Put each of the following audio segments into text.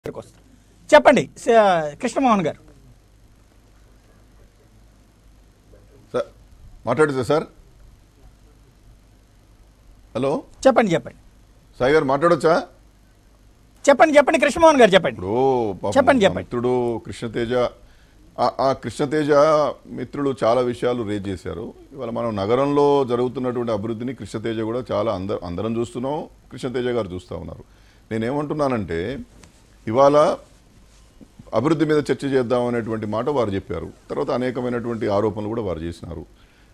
దగ్గరకు వస్తాం చెప్పండి స- కృష్ణమోహన్ గారు సార్ మాట్లాడితే సార్ హలో చెప్పండి చెప్పండి సాయి గారు మాట్లాడొచ్చా చెప్పండి చెప్పండి కృష్ణమోహన్ గారు చెప్పండి ఇప్పుడు పాపం చెప్పండి, మా చెప్పండి. మిత్రుడు కృష్ణతేజ ఆ- ఆ కృష్ణతేజ మిత్రుడు చాలా విషయాలు రేజ్ చేశారు ఇవాళ మనం నగరంలో జరుగుతున్నటువంటి అభివృద్ధిని కృష్ణతేజ కూడా చాలా అంద అందరం చూస్తున్నాం కృష్ణతేజ గారు చూస్తూ ఉన్నారు నేనేమంటున్నానంటే ఇవాళ అభివృద్ధి మీద చర్చ చేద్దాం అనేటువంటి మాట వారు చెప్పారు తర్వాత అనేకమైనటువంటి ఆరోపణలు కూడా వారు చేసినారు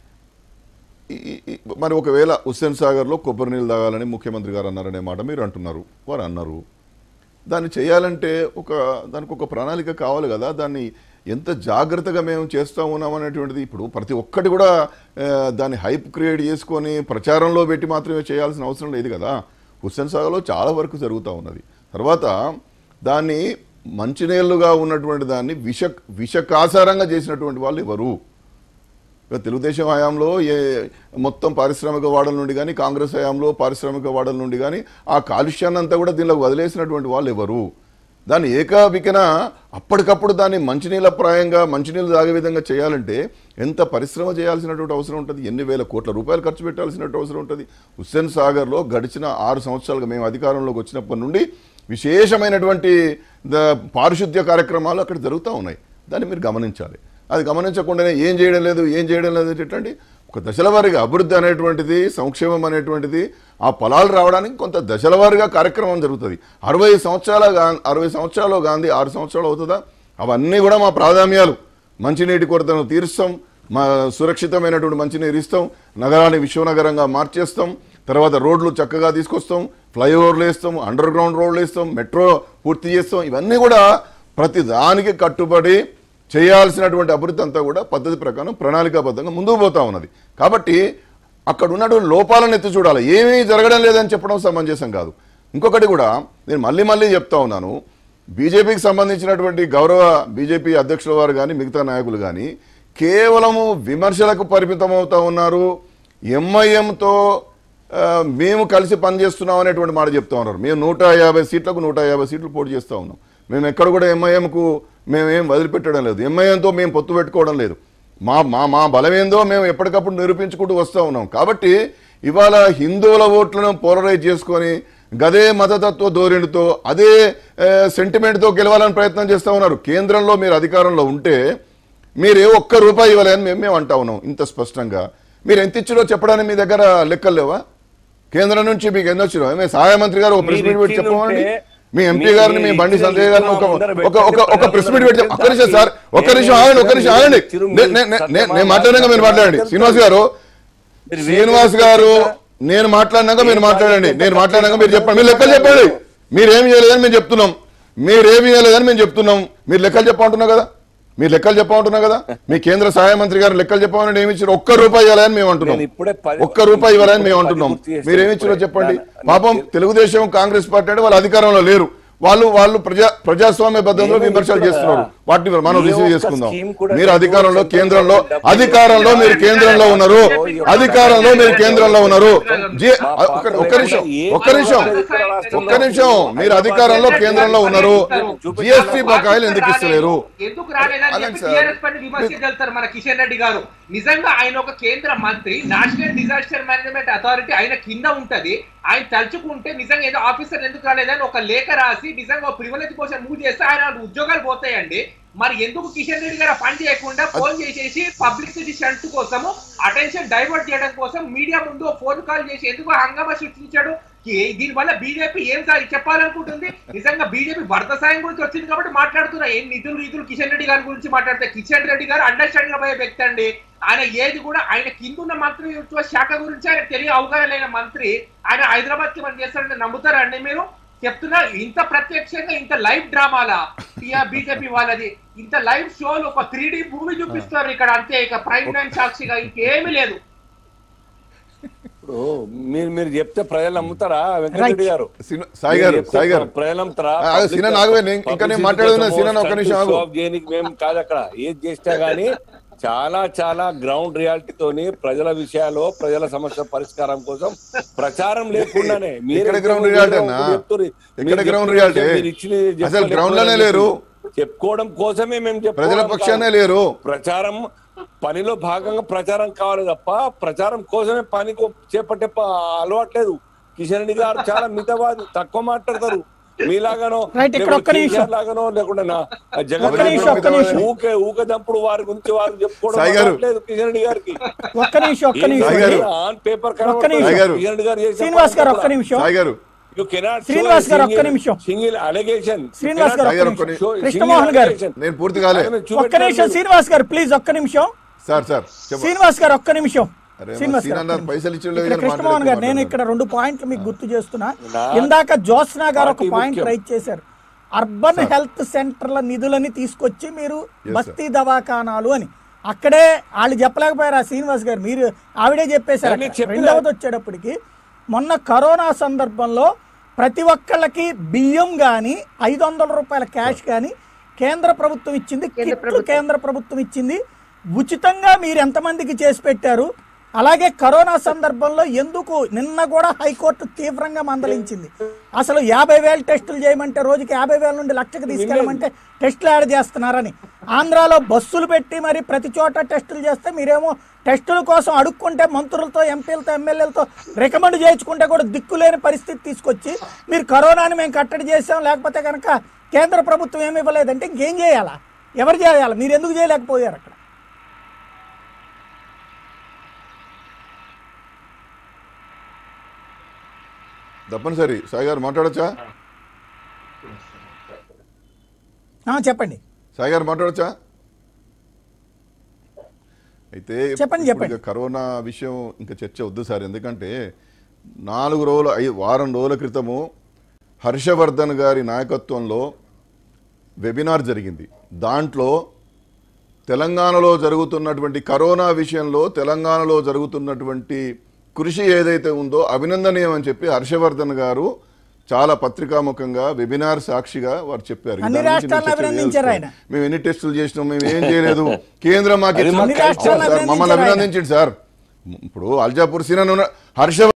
ఈ- ఈ- ఈ- మరి ఒకవేళ హుస్సేన్ సాగర్లో కొబ్బరి నీళ్ళు తాగాలని ముఖ్యమంత్రి గారు అన్నారనే మాట మీరు అంటున్నారు వారు అన్నారు దాన్ని చేయాలంటే ఒక దానికి ఒక ప్రణాళిక కావాలి కదా దాన్ని ఎంత జాగ్రత్తగా మేము చేస్తూ ఉన్నాం అనేటువంటిది ఇప్పుడు ప్రతి ఒక్కటి కూడా ఆ, దాన్ని హైప్ క్రియేట్ చేసుకొని ప్రచారంలో పెట్టి మాత్రమే చేయాల్సిన అవసరం లేదు కదా హుస్సేన్ సాగర్లో చాలా వరకు జరుగుతూ ఉన్నది తర్వాత దాన్ని మంచినీళ్ళుగా ఉన్నటువంటి దాన్ని విష విషకాసారంగా చేసినటువంటి వాళ్ళు ఎవరు ఇక తెలుగుదేశం హయాంలో ఏ మొత్తం పారిశ్రామిక వాడల నుండి కానీ కాంగ్రెస్ హయాంలో పారిశ్రామిక వాడల నుండి కానీ ఆ కాలుష్యాన్ని అంతా కూడా దీనిలోకి వదిలేసినటువంటి వాళ్ళు ఎవరు దాన్ని ఏకాబికన అప్పటికప్పుడు దాన్ని మంచినీళ్ళ ప్రాయంగా మంచినీళ్ళు తాగే విధంగా చేయాలంటే ఎంత పరిశ్రమ చేయాల్సినటువంటి అవసరం ఉంటుంది ఎన్ని వేల కోట్ల రూపాయలు ఖర్చు పెట్టాల్సినటువంటి అవసరం ఉంటుంది హుస్సేన్ సాగర్లో గడిచిన ఆరు సంవత్సరాలుగా మేము అధికారంలోకి వచ్చినప్పటి నుండి విశేషమైనటువంటి ద- పారిశుద్ధ్య కార్యక్రమాలు అక్కడ జరుగుతూ ఉన్నాయి దాన్ని మీరు గమనించాలి అది గమనించకుండానే ఏం చేయడం లేదు ఏం చేయడం లేదు ఎట్లండి ఒక దశల వారీగా అభివృద్ధి అనేటువంటిది సంక్షేమం అనేటువంటిది ఆ ఫలాలు రావడానికి కొంత దశల వారీగా కార్యక్రమం జరుగుతుంది అరవై సంవత్సరాల గా- అరవై సంవత్సరాలు గాంధీ ఆరు సంవత్సరాలు అవుతుందా అవన్నీ కూడా మా ప్రాధాన్యాలు మంచినీటి కొరతను తీరుస్తాం మా సురక్షితమైనటువంటి మంచినీరు ఇస్తాం నగరాన్ని విశ్వనగరంగా మార్చేస్తాం తర్వాత రోడ్లు చక్కగా తీసుకొస్తాం ఫ్లైఓవర్లు వేస్తాం అండర్ గ్రౌండ్ రోడ్లు వేస్తాం మెట్రో పూర్తి చేస్తాం ఇవన్నీ కూడా ప్రతి దానికి కట్టుబడి చేయాల్సినటువంటి అభివృద్ధి అంతా కూడా పద్ధతి ప్రకారం ప్రణాళికాబద్ధంగా ముందుకు పోతా ఉన్నది కాబట్టి అక్కడ ఉన్నటువంటి లోపాలను ఎత్తి చూడాలి ఏమీ జరగడం లేదని చెప్పడం సమంజసం కాదు ఇంకొకటి కూడా నేను మళ్ళీ మళ్ళీ చెప్తా ఉన్నాను బీజేపీకి సంబంధించినటువంటి గౌరవ బీజేపీ అధ్యక్షుల వారు కానీ మిగతా నాయకులు కానీ కేవలము విమర్శలకు పరిమితం అవుతా ఉన్నారు ఎంఐఎంతో ఆ, మేము కలిసి పనిచేస్తున్నాం అనేటువంటి మాట చెప్తా ఉన్నారు మేము నూట యాభై సీట్లకు నూట యాభై సీట్లు పోటీ చేస్తూ ఉన్నాం మేము ఎక్కడ కూడా ఎంఐఎంకు మేమేం వదిలిపెట్టడం లేదు ఎంఐఎంతో మేము పొత్తు పెట్టుకోవడం లేదు మా మా మా బలమేందో మేము ఎప్పటికప్పుడు నిరూపించుకుంటూ వస్తూ ఉన్నాం కాబట్టి ఇవాళ హిందువుల ఓట్లను పోలరైజ్ చేసుకొని గదే మతతత్వ ధోరణితో అదే ఆ, సెంటిమెంట్తో గెలవాలని ప్రయత్నం చేస్తూ ఉన్నారు కేంద్రంలో మీరు అధికారంలో ఉంటే మీరు ఏ ఒక్క రూపాయి ఇవ్వలేని మేము మేము అంటా ఉన్నాం ఇంత స్పష్టంగా మీరు ఎంత ఇచ్చిరో చెప్పడానికి మీ దగ్గర లెక్కలు లేవా కేంద్రం నుంచి మీకు ఎంత వచ్చినో మీ సహాయ మంత్రి గారు ఒక ప్రెస్ మీట్ పెట్టి చెప్పమండి మీ ఎంపీ గారిని మీ బండి సంజయ్ గారిని ఒక ఒక ఒక ఒక ప్రెస్ మీట్ పెట్టి ఒక్క నిమిషం సార్ ఒక్క నిమిషం ఆగండి ఒక్క నిమిషం ఆగండి నే- నే- నే- నే- నేను మాట్లాడినాక మీరు మాట్లాడండి శ్రీనివాస్ గారు శ్రీనివాస్ గారు నేను మాట్లాడినాక మీరు మాట్లాడండి నేను మాట్లాడినాక మీరు చెప్పండి మీరు లెక్కలు చెప్పండి మీరేమి చేయలేదని మేము చెప్తున్నాం మీరేమి చేయలేదని మేము చెప్తున్నాం మీరు లెక్కలు చెప్పమంటున్నా కదా మీరు లెక్కలు చెప్పమంటున్నా కదా మీ కేంద్ర సహాయ మంత్రి గారు లెక్కలు చెప్పమని ఏమి ఇచ్చారు ఒక్క రూపాయి ఇవ్వాలని మేము అంటున్నాం నేను ఇప్పుడే పది- ఒక్క రూపాయి ఇవ్వాలని మేము పది అంటున్నాం పూర్తి చేస్తే మీరేమి ఇచ్చారో ఇప్పుడే. చెప్పండి నా- పాపం నా- తెలుగుదేశం కాంగ్రెస్ పార్టీ అంటే వాళ్ళు అధికారంలో లేరు వాళ్ళు వాళ్ళు ప్రజా ప్రజాస్వామ్య బద్దంలో నేను విమర్శలు ఇక్కడ చేస్తున్నారు వాటిని మనం ఏ రిసీవ్ ఒక్క చేసుకుందాం స్కీమ్ కూడా మీరు అధికారంలో డబ్బులు కేంద్రంలో డబ్బులు అధికారంలో మీరు కేంద్రంలో ఉన్నారు అధికారంలో మీరు కేంద్రంలో ఉన్నారు జీ- ఒక్క ఒక్క నిమిషం ఒక్క నిమిషం ఒక్క నిమిషం మీరు అధికారంలో కేంద్రంలో ఉన్నారు జిఎస్టీ బకాయిలు ఎందుకు ఇస్తలేరు ఎందుకు రాలేదని అలాగే చెప్పి సార్. టీఆర్ఎస్ పైన విమర్శించారు మన కిషన్ రెడ్డి గారు నిజంగా ఆయన ఒక కేంద్ర మంత్రి నేషనల్ డిజాస్టర్ మేనేజ్మెంట్ అథారిటీ ఆయన కింద ఉంటది ఆయన తలుచుకుంటే నిజంగా ఏదో ఆఫీసర్ ఎందుకు రాలేదని ఒక లేఖ రాసి నిజంగా ప్రివిలేజ్ కోసం మూవ్ చేస్తే ఆయన ఉద్యోగాలు పోతాయండి మరి ఎందుకు కిషన్ రెడ్డి గారు ఆ పని చేయకుండా ఫోన్ చేసేసి పబ్లిసిటీ స్టంట్ కోసము అటెన్షన్ డైవర్ట్ చేయడం కోసం మీడియా ముందు ఫోన్ కాల్ చేసి ఎందుకు హంగామా సృష్టించాడు ఏ- దీనివల్ల బీజేపీ ఏం సా- చెప్పాలనుకుంటుంది నిజంగా బీజేపీ భర్త సాయం గురించి వచ్చింది కాబట్టి మాట్లాడుతున్నా ఏం నిధులు నిధులు కిషన్ రెడ్డి గారి గురించి మాట్లాడితే కిషన్ రెడ్డి గారు అండర్స్టాండింగ్ పోయే వ్యక్తి అండి ఆయన ఏది కూడా ఆయన కిందున్న మంత్రి శాఖ గురించి ఆయన తెలియ అవగాహన లేని మంత్రి ఆయన హైదరాబాద్ కి మనం చేస్తారని నమ్ముతారా అండి మీరు చెప్తున్నా ఇంత ప్రత్యక్షంగా ఇంత లైవ్ డ్రామాలా బీజేపీ వాళ్ళది ఇంత లైవ్ షోలు ఒక త్రీ డి మూవీ చూపిస్తారు ఇక్కడ అంతే ఇక ప్రైమ్ టైం సాక్షిగా ఇంకేమీ లేదు ఇప్పుడు మీరు మీరు చెప్తే ప్రజలు నమ్ముతారా వెంకటరెడ్డి గారు సిన- సాయి గారు మీరు చెప్తే సాయి గారు ప్రజలు నమ్ముతారా ఆ, ఆగు, సీనా నాగవే, నేను- ఇంకా నేను మాట్లాడేది ఉన్నది, సీనా ఒక్క నిమిషం ఆగు. దేనికి మేము కాదు అక్కడ ఏది చేసినా గానీ చాలా చాలా గ్రౌండ్ రియాలిటీతోని ప్రజల విషయాల్లో ప్రజల సమస్య పరిష్కారం కోసం ప్రచారం లేకుండానే మీరు ఎక్కడ ఇంతకు ground ముందు reality ఏదో అన్నా? ఒకటి చెప్తుర్రు. ఎక్కడ మీరు ground చెప్తున్న reality? విషయం మీరు ఇచ్చినది అసలు చెప్పలేకపోవడం ground లోనే లేరు. చెప్పుకోవడం కోసమే మేము ప్రజల చెప్పుకోవడం పక్షానే కాదు. లేరు ప్రచారం పనిలో భాగంగా ప్రచారం కావాలి తప్ప ప్రచారం కోసమే పని కో- చేపట్టే ప- అలవాట్లేదు కిషన్ రెడ్డి గారు చాలా మితవాది తక్కువ మాట్లాడతారు మీలాగానో Right, ఇక్కడ ఒక్క లేకుంటే నిమిషం. కేసీఆర్ లాగానో లేకుండా నా జగన్ ఒక్క నిమిషం, ఒక్క నిమిషం. ఊకే ఊకే దంపుడు వారి గురించి వారు చెప్పుకోవడం సాయి గారు. అలవాట్లేదు కిషన్ రెడ్డి గారికి ఒక్క నిమిషం ఒక్క ఏం నిమిషం సాయి గారు. ఆన్ పేపర్ ఒక్క నిమిషం. సాయి గారు. కిషన్ రెడ్డి గారు చేసిన శ్రీనివాస్ గారు ఒక్క పని నిమిషం సాయి గారు You cannot show Srinivas a గారు ఒక్క single- నిమిషం. single allegation. You Srinivas cannot గారు సాయి గారు ఒక్క ఒక్క నిమిషం నిమిషం. కృష్ణమోహన్ గారు నేను పూర్తి కాలే ఆయన ఒక్క చూపెట్టారు నిమిషం మీరు. శ్రీనివాస్ గారు ప్లీజ్ ఒక్క నిమిషం సార్ సార్ చెప్ప శ్రీనివాస్ గారు ఒక్క నిమిషం అరే మా శ్రీనివాస్ సీన్ గారు అన్నారు, ఒక్క పైసలు నిమిషం. ఇచ్చేవాళ్ళు ఇక్కడ కానీ కృష్ణమోహన్ గారు నేను మాట్లాడలేదు. ఇక్కడ రెండు పాయింట్లు మీకు గుర్తు చేస్తున్నా నా- ఇందాక జ్యోత్స్న గారు ఒక పార్టీ పాయింట్ ముఖ్యం. రైట్ చేశారు అర్బన్ హెల్త్ సెంటర్ల నిధులని తీసుకొచ్చి మీరు sir. బస్తీ దవాఖానాలు అని అక్కడే వాళ్ళు చెప్పలేకపోయారు ఆ శ్రీనివాస్ గారు మీరు ఆవిడే చెప్పేశారు నేను అక్కడ. చెప్పినా. రెండవది వచ్చేటప్పటికి మొన్న కరోనా సందర్భంలో ప్రతి ఒక్కళ్ళకి బియ్యం కానీ ఐదు వందల రూపాయల క్యాష్ కానీ కేంద్ర ప్రభుత్వం ఇచ్చింది కిట్లు కేంద్ర ప్రభుత్వం ఇచ్చింది ఉచితంగా మీరు ఎంతమందికి చేసి పెట్టారు అలాగే కరోనా సందర్భంలో ఎందుకు నిన్న కూడా హైకోర్టు తీవ్రంగా మందలించింది అసలు యాభై వేలు టెస్టులు చేయమంటే రోజుకి యాభై వేల నుండి లక్షకు తీసుకెళ్ళమంటే టెస్టులు యాడ్ చేస్తున్నారని ఆంధ్రాలో బస్సులు పెట్టి మరి ప్రతి చోట టెస్టులు చేస్తే మీరేమో టెస్టుల కోసం అడుక్కుంటే మంత్రులతో ఎంపీలతో ఎమ్మెల్యేలతో రికమెండ్ చేయించుకుంటే కూడా దిక్కులేని పరిస్థితి తీసుకొచ్చి మీరు కరోనాని మేము కట్టడి చేసాం లేకపోతే కనుక కేంద్ర ప్రభుత్వం ఏమి ఇవ్వలేదంటే ఇంకేం చేయాలా ఎవరు చేయాలి మీరు ఎందుకు చేయలేకపోయారు అక్కడ తప్పనిసరి సాయి గారు మాట్లాడొచ్చా ఆ, చెప్పండి సాయి గారు మాట్లాడొచ్చా అయితే చెప్పండి, ఇప్పుడు చెప్పండి. ఇక కరోనా విషయం ఇంకా చర్చ వద్దు సార్ ఎందుకంటే నాలుగు రోజులు ఐ వారం రోజుల క్రితము హర్షవర్ధన్ గారి నాయకత్వంలో వెబినార్ జరిగింది దాంట్లో తెలంగాణలో జరుగుతున్నటువంటి కరోనా విషయంలో తెలంగాణలో జరుగుతున్నటువంటి కృషి ఏదైతే ఉందో అభినందనీయం అని చెప్పి హర్షవర్ధన్ గారు చాలా పత్రికాముఖంగా వెబినార్ సాక్షిగా వారు చెప్పారు అన్ని దాని గురించి రాష్ట్రాలను నేను చర్చ అభినందించారు చేయదలుచుకోను. ఆయన. మేము ఎన్ని టెస్టులు చేసినాం మేము ఏం చేయలేదు కేంద్రం మాకు అన్ని ఇచ్చిన- రాష్ట్రాలను సార్, మమ్మల్ని అభినందించారు ఆయన. అభినందించండి సార్ ఇప్పుడు అల్జాపూర్ సీన హర్ష